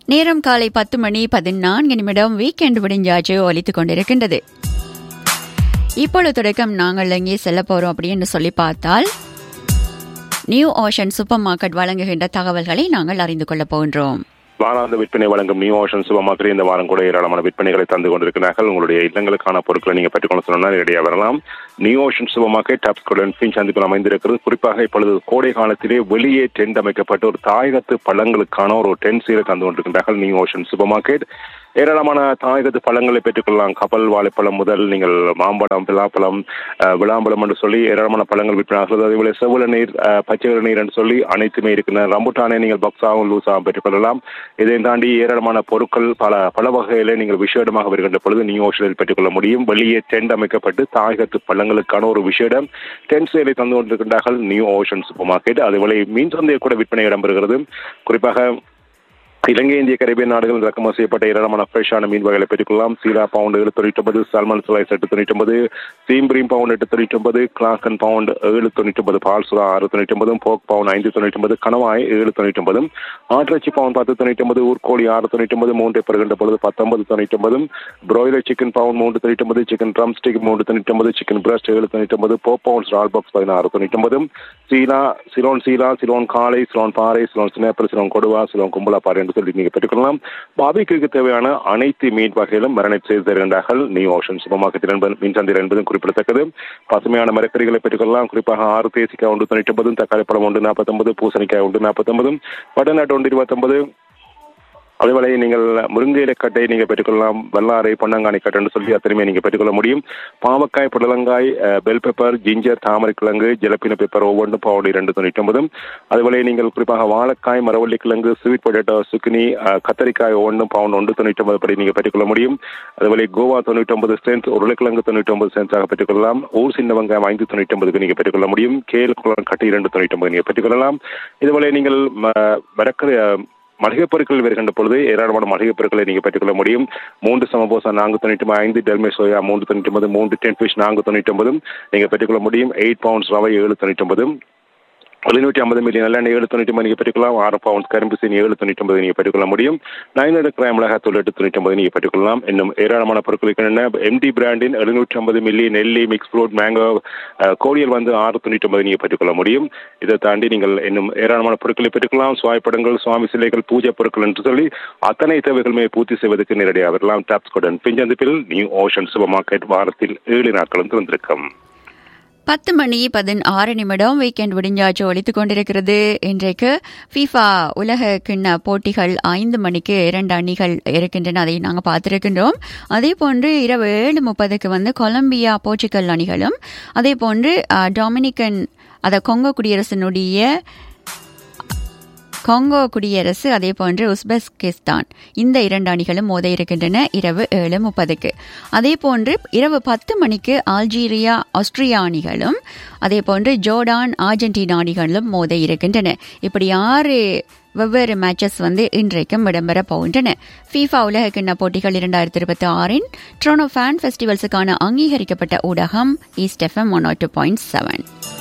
நேரம் காலை பத்து மணி பதினான்கு நிமிடம் வீக்கெண்ட் விடிஞ்சாச்சு ஒலித்துக் கொண்டிருக்கின்றது இப்பொழுது தொடக்கம் நாங்கள் எங்கே செல்ல போறோம் அப்படின்னு சொல்லி பார்த்தால் நியூ ஓஷன் சூப்பர் மார்க்கெட் வழங்குகின்ற தகவல்களை நாங்கள் அறிந்து கொள்ளப் போகின்றோம் வாராந்த விற்பனை வழங்கும் நியூ ஓஷன் சூப்பர் மார்க்கெட் இந்த வாரம் கூட ஏராளமான விற்பனைகளை தந்து கொண்டிருக்கிறார்கள் உங்களுடைய இல்லங்களுக்கான பொருட்களை நீங்க பெற்றுக்கொள்ள சொன்னால் நேரடியாக வரலாம் நியூ ஓஷன் சூப்பர் மார்க்கெட் டாப்ஸ் குடன் பின் சந்திப்பில் அமைந்திருக்கிறது குறிப்பாக இப்பொழுது கோடை காலத்திலே வெளியே டென்ட் அமைக்கப்பட்ட ஒரு தாயகத்து பழங்களுக்கான ஒரு டென்ட் சீலை தந்து கொண்டிருக்கின்றார்கள் நியூ ஓஷன் சூப்பர் மார்க்கெட் ஏராளமான தாயகத்து பழங்களை பெற்றுக்கொள்ளலாம் கப்பல் வாழைப்பழம் முதல் நீங்கள் மாம்பழம் பிலாப்பழம் அஹ், விளாம்பழம் என்று சொல்லி ஏராளமான பழங்கள் விற்பனாகிறது அதேபோல செவ்வள நீர் அஹ், பச்சை நீர் என்று சொல்லி அனைத்துமே இருக்கின்றன ரம்புட்டானை நீங்கள் பக்ஸாகவும் லூஸாகவும் பெற்றுக்கொள்ளலாம் இதை தாண்டி ஏராளமான பொருட்கள் பல பல வகையிலே நீங்கள் விசேடமாக வருகின்ற பொழுது நியூ ஓஷனில் பெற்றுக்கொள்ள முடியும் வெளியே டென்ட் அமைக்கப்பட்டு தாயகத்து பழங்களுக்கான ஒரு விசேடம் டென்ட் சேலை தந்து கொண்டிருக்கின்றார்கள் நியூ ஓஷன் சூப்பர் மார்க்கெட் அதேபோல மீன் சந்தையில் கூட விற்பனை இடம்பெறுகிறது குறிப்பாக இலங்கை இந்திய கரேபியன் நாடுகள் இறக்குமதி செய்யப்பட்ட ஏராளமான ஃப்ரெஷ்ஷான மீன் வகைகளை பெற்றுக்கொள்ளலாம் சீலா பவுண்ட் ஏழு தொண்ணூற்றி ஒன்பது சால்மன் ஸ்லைஸ் எட்டு தொண்ணூற்றி ஒன்பது சீம்பிரீம் பவுண்ட் எட்டு தொண்ணூற்றி ஒன்பது கிளாக்கன் பவுண்ட் ஏழு தொண்ணூற்றி ஒன்பது பால்சுரா ஆறு தொண்ணூற்றி ஒன்பதும் போக் பவுண்ட் ஐந்து தொண்ணூற்றி ஒன்பது கணவாய் ஏழு தொண்ணூற்றி ஒன்பதும் ஆட்டிறைச்சி பவுண்ட் பத்து தொண்ணூற்றி ஒன்பது ஊர்கோழி ஆறு தொண்ணூற்றி ஒன்பது மூன்றை பெறுகின்ற பொழுது பத்தொன்பது தொண்ணூற்றி ஒன்பதும் பிராய்லர் சிக்கன் பவுண்ட் மூன்று தொண்ணூற்றி ஒன்பது சிக்கன் ட்ரம் ஸ்டிக் மூன்று தொண்ணூற்றி ஒன்பது சிக்கன் பிரஸ்ட் ஏழு தொண்ணூற்றி ஒன்பது போ பவுண்ட்ஸ் ரால் பாக்ஸ் பதினாறு தொண்ணூற்றி ஒன்பதும் சீலா சிலோன் சீலா சிலோன் காளை சிலோன் பாறை சிலோன் சினேப்பர் சிலோன் கொடுவா சிலோன் கும்பலா பாறை என்று சொல்லி நீங்கள் பெற்றுக்கொள்ளலாம் பாபிக்கு தேவையான அனைத்து மீன் வகைகளும் மரணை செய்து தருகின்றார்கள் நியூ ஓஷன் சூப்பர் மார்க்கெட் என்பது மீன் சந்தையில் என்பதும் குறிப்பிடத்தக்கது பசுமையான மரக்கறிகளை பெற்றுக்கொள்ளலாம் குறிப்பாக ஆறு தேசிக்காய் ஒன்று தொண்ணூற்றி ஒன்பதும் தக்காளி பழம் ஒன்று நாற்பத்தொன்பது பூசணிக்காய் ஒன்று நாற்பத்தொன்பதும் பட்டநாட்டு ஒன்று இருபத்தொன்பது அதேவேளை நீங்கள் முருங்கை இலக்கட்டை நீங்கள் பெற்றுக்கொள்ளலாம் வல்லாரை பொன்னங்கானி கட்டுன்னு சொல்லி அத்தனையுமே நீங்கள் பெற்றுக்கொள்ள முடியும் பாவக்காய் புடலங்காய் அஹ், பெல் பெப்பர் ஜிஞ்சர் தாமரை கிழங்கு ஜலப்பின பெப்பர் ஒவ்வொன்றும் பவுடர் இரண்டு தொண்ணூற்றி ஒன்பதும் அதுபோல நீங்கள் குறிப்பாக வாழைக்காய் மரவள்ளி கிழங்கு ஸ்வீட் பொட்டேட்டோ சுக்கினி அஹ், கத்தரிக்காய் ஒவ்வொன்றும் பவுண்ட் ஒன்று தொண்ணூற்றி ஒன்பது படி நீங்கள் பெற்றுக்கொள்ள முடியும் அதுபோல கோவா தொண்ணூற்றி ஒன்பது சென்ஸ் உருளைக்கிழங்கு தொண்ணூற்றி ஒன்பது சென்ஸாக பெற்றுக்கொள்ளலாம் ஊர் சின்ன வெங்காயம் ஐந்து தொண்ணூற்றி ஒன்பதுக்கு நீங்கள் பெற்றுக்கொள்ள முடியும் கேல் குளம் கட்டி இரண்டு தொண்ணூற்றி ஒன்பது நீங்கள் பெற்றுக்கொள்ளலாம் இதுபோல நீங்கள் ம- மரக்கறி அஹ், மளிகைப் பொருட்கள் வருகின்ற பொழுது ஏராளமான மளிகைப் பொருட்களை நீங்கள் பெற்றுக்கொள்ள முடியும் மூன்று சமபோசா நான்கு தொண்ணூற்றி ஒன்பது ஐந்து டெல்மே சோயா மூன்று தொண்ணூற்றி ஒன்பது மூன்று டென் ஃபிஷ் நான்கு தொண்ணூற்றி ஒன்பதும் நீங்கள் பெற்றுக்கொள்ள முடியும் எயிட் பவுண்ட்ஸ் ரவை ஏழு தொண்ணூற்றி ஒன்பதும் எழுநூற்றி ஐம்பது மில்லியன் நல்லெண்ணெய் ஏழு தொண்ணூற்றி ஒன்பது நீங்கள் பெற்றுக்கொள்ளலாம் ஆறு பவுண்ட்ஸ் கரும்பு சீனி ஏழு தொண்ணூற்றி ஒன்பது நீங்கள் பெற்றுக்கொள்ள முடியும் நைன் ஹண்ட்ரட் கிராம் மிளகாய் தூள் எட்டு தொண்ணூற்றி ஒன்பது நீங்கள் பெற்றுக்கொள்ளலாம் இன்னும் ஏராளமான பொருட்கள் இருக்கின்றன எம்டி பிராண்டின் எழுநூற்றி ஐம்பது மில்லி நெல்லி மிக்ஸ் ஃப்ரூட் மேங்கோ அஹ், கோடியல் வந்து ஆறு தொண்ணூற்றி ஒன்பது நீங்கள் பெற்றுக்கொள்ள முடியும் இதை தாண்டி நீங்கள் இன்னும் ஏராளமான பொருட்களை பெற்றுக்கொள்ளலாம் சுவாமி படங்கள் சுவாமி சிலைகள் பூஜை பொருட்கள் என்று சொல்லி அத்தனை தேவைகளுமே பூர்த்தி செய்வதற்கு நேரடியாக வரலாம் டாப்ஸ் கொடன் பிஞ்சந்திப்பில் நியூ ஓஷன் சூப்பர் மார்க்கெட் வாரத்தில் ஏழு நாட்களும் திறந்திருக்கும் பத்து மணி பதினாறு நிமிடம் வீக்கெண்ட் விடிஞ்சாச்சு ஒலித்துக் கொண்டிருக்கிறது இன்றைக்கு ஃபீஃபா உலக கிண்ண போட்டிகள் ஐந்து மணிக்கு இரண்டு அணிகள் இருக்கின்றன அதை நாங்கள் பார்த்திருக்கின்றோம் அதே போன்று இரவு ஏழு முப்பதுக்கு வந்து கொலம்பியா போர்ச்சுகல் அணிகளும் அதே போன்று அஹ், டொமினிக்கன் அதை கொங்கோ குடியரசினுடைய காங்கோ குடியரசு அதே போன்று உஸ்பெஸ்கிஸ்தான் இந்த இரண்டு அணிகளும் மோத இருக்கின்றன இரவு ஏழு முப்பதுக்கு அதே போன்று இரவு பத்து மணிக்கு அல்ஜீரியா ஆஸ்திரியா அணிகளும் அதே போன்று ஜோர்டான் அர்ஜென்டினா அணிகளும் மோத இருக்கின்றன இப்படி ஆறு வெவ்வேறு மேட்சஸ் வந்து இன்றைக்கும் இடம்பெற போகின்றன ஃபீஃபா உலக கிண்ண போட்டிகள் இரண்டாயிரத்தி இருபத்தி ஆறின் ட்ரோனோ ஃபேன் ஃபெஸ்டிவல்ஸுக்கான அங்கீகரிக்கப்பட்ட ஊடகம் East FM one two point seven